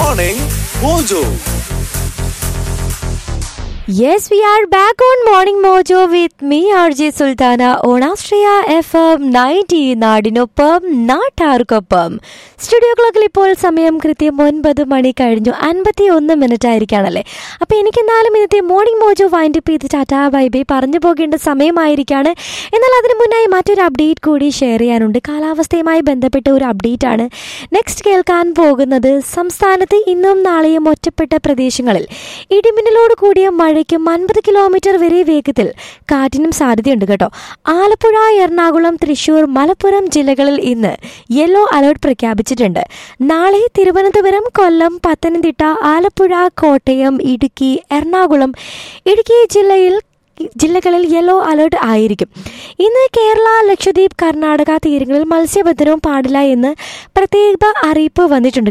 Morning Mojo. Yes, we are back on Morning Mojo with me, RJ Sultana, on Austria FM 90 നാടിനൊപ്പം നാട്ടാർക്കൊപ്പം studio ക്ലോക്കിൽ ഇപ്പോൾ സമയം കൃത്യം ഒൻപത് മണി കഴിഞ്ഞു അൻപത്തി ഒന്ന് മിനിറ്റ് ആയിരിക്കാണല്ലേ അപ്പോൾ എനിക്ക് എന്നാലും ഇന്നത്തെ മോർണിംഗ് മോജോ വൈൻഡപ്പ് ചെയ്ത് ടാറ്റാ ബൈ ബൈ പറഞ്ഞു പോകേണ്ട സമയമായിരിക്കാണ് എന്നാൽ അതിന് മുന്നായി മറ്റൊരു അപ്ഡേറ്റ് കൂടി ഷെയർ ചെയ്യാനുണ്ട് കാലാവസ്ഥയുമായി ബന്ധപ്പെട്ട ഒരു അപ്ഡേറ്റ് ആണ് നെക്സ്റ്റ് കേൾക്കാൻ പോകുന്നത് സംസ്ഥാനത്ത് ഇന്നും നാളെയും ഒറ്റപ്പെട്ട പ്രദേശങ്ങളിൽ ഇടിമിന്നലോട് കൂടിയ മഴയ്ക്കും അൻപത് കിലോമീറ്റർ വരെ വേഗത്തിൽ കാറ്റിനും സാധ്യതയുണ്ട് കേട്ടോ ആലപ്പുഴ എറണാകുളം തൃശൂർ മലപ്പുറം ജില്ലകളിൽ ഇന്ന് യെല്ലോ അലർട്ട് പ്രഖ്യാപിച്ചിട്ടുണ്ട് നാളെ തിരുവനന്തപുരം കൊല്ലം പത്തനംതിട്ട ആലപ്പുഴ കോട്ടയം ഇടുക്കി എറണാകുളം ഇടുക്കി ജില്ലയിൽ ജില്ലകളിൽ യെല്ലോ അലർട്ട് ആയിരിക്കും ഇന്ന് കേരള ലക്ഷദ്വീപ് കർണാടക തീരങ്ങളിൽ മത്സ്യബന്ധനവും പാടില്ല എന്ന് പ്രത്യേക അറിയിപ്പ് വന്നിട്ടുണ്ട്